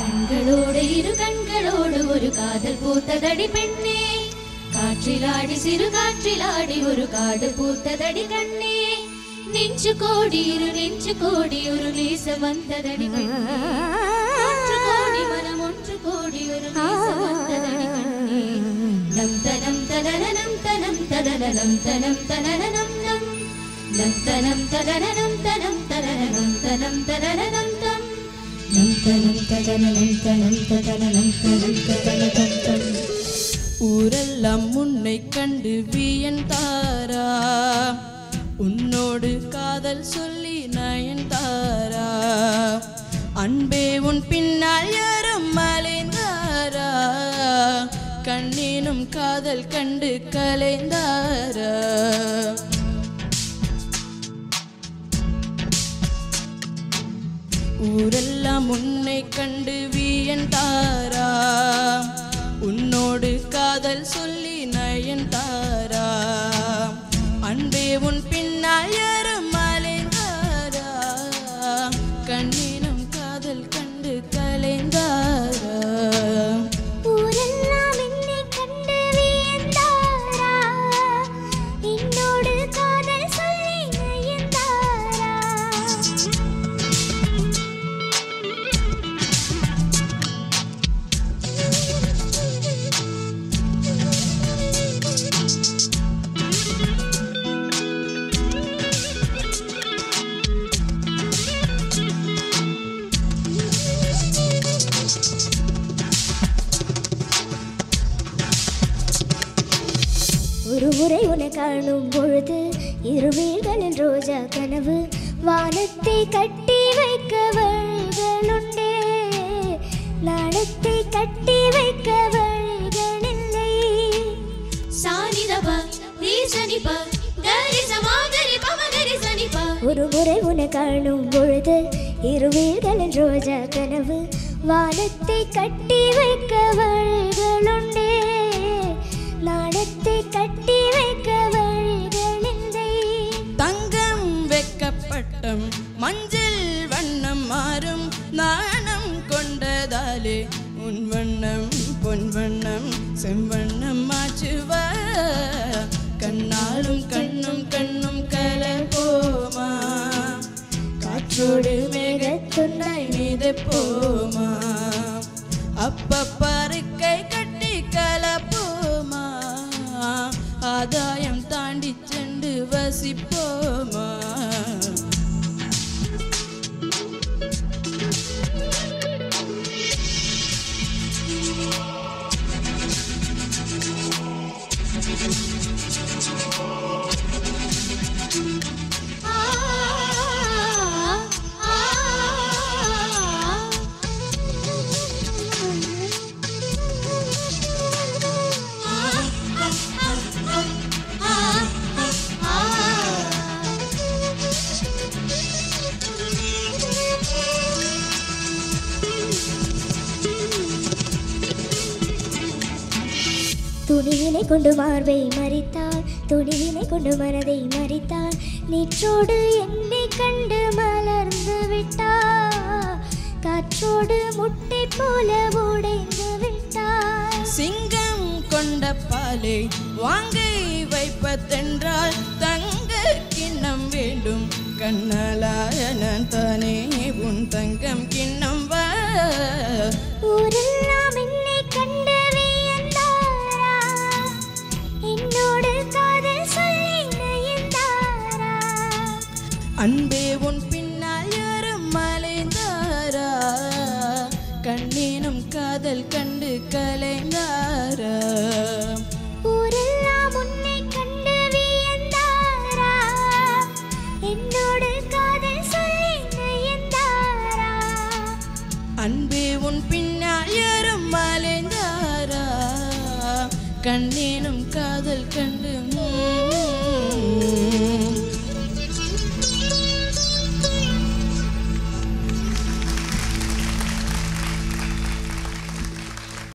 கண்களோடு இரு கண்களோடு ஒரு காதல் பூத்ததடி பெண்ணே காற்றிலாடி சிறு காற்றிலாடி ஒரு காடு பூத்ததடி கண்ணே நெஞ்சு கோடி இரு நெஞ்சு கோடி ஒரு நேச வந்ததடி பெண்ணே ஒன்று கோடி மனம் ஒன்று கோடி ஒரு நேச வந்ததடி கண்ணே நம் தனம் தனனம் தனம் தனனம் தனம் தனனம் நம் நம் தனம் தனனம் தனம் தனனம் தனம் தனனம் தம் நம் தனம் தனனம் தனம் தனனம் தனம் தனனம் தம் ஊரெல்லாம் உன்னை கண்டு வியந்தாரா உன்னோடு காதல் சொல்லி நயன்தாரா அன்பே உன் பின்னால் யாரும் மலைந்தாரா கண்ணீனும் காதல் கண்டு கலைந்தாரா ஊரெல்லாம் உன்னை கண்டு வியந்தாரா உன்னோடு காதல் சொல்லி நயன்தாரா அன்பே உன் பின்னால் யாரும் மலைந்தாரா கண்ணீனும் காதல் கண்டு கலைந்தாரா ஊரெல்லாம் என்னை கண்டு வியந்தாரா என்னோடு காதல் சொல்லி நயந்தாரா ஒரு முறை உன்னை காணும் பொழுது இருவீர்களின் ரோஜா கனவு வானத்தை கட்டி வைக்க வழிகளுண்டே நாணத்தை கட்டி வைக்க வழிகளில்லை சானிதப ரீசனிப கரி சமாகரி பமகரி சனிப ஒரு முறை உன்னை காணும் பொழுது இருவீர்களின் ரோஜா கனவு வானத்தை கட்டி வைக்க வழிகளுண்டே நாணத்தை கட்டி வைக்க வழிகளில்லை தங்கம் வெக்கப்பட்டம் மஞ்சள் வண்ணம் மாறும் நாணம் கொண்டதாலே உன் வண்ணம் பொன் வண்ணம் செவ்வண்ணம் மாற்றுவா கண்ணாலும் கண்ணும் கண்ணும் கலப்போமா காற்றோடு மேகத்துண்டாய் மீது போமா அப்பப்பருக்கை கட்டி கலப்போமா ஆதாயம் தாண்டி சென்று வசிப்போமா துணிவினை கொண்டு மார்பை மறித்தாள் துணிவினை கொண்டு மனதை மறித்தாள் நேற்றோடு என்னை கண்டு மலர்ந்து விட்டாள் காற்றோடு முட்டை போல உடைந்து விட்டாள் சிங்கம் கொண்ட பாலை வாங்கை வைப்பதென்றால் தங்க கிண்ணம் வேண்டும் கண்ணலாய நான் தானே உன் தங்கம் கிண்ணம் வா ஊரெல்லாம் என்னை கண்டு வியந்தாரா என்னோடு காதல் சொல்லி நயந்தாரா அன்பே உன் பின்னால் யாரும் மலைந்தாரா கண்ணீனும் காதல் கண்டு கலைந்தாரா ஊரெல்லாம் உன்னை கண்டு வியந்தாரா என்னோடு காதல் சொல்லி நயந்தாரா அன்பே உன் பின்னால் யாரும் மலைந்தாரா கண்ணீனும் காதல் கண்டு ம்,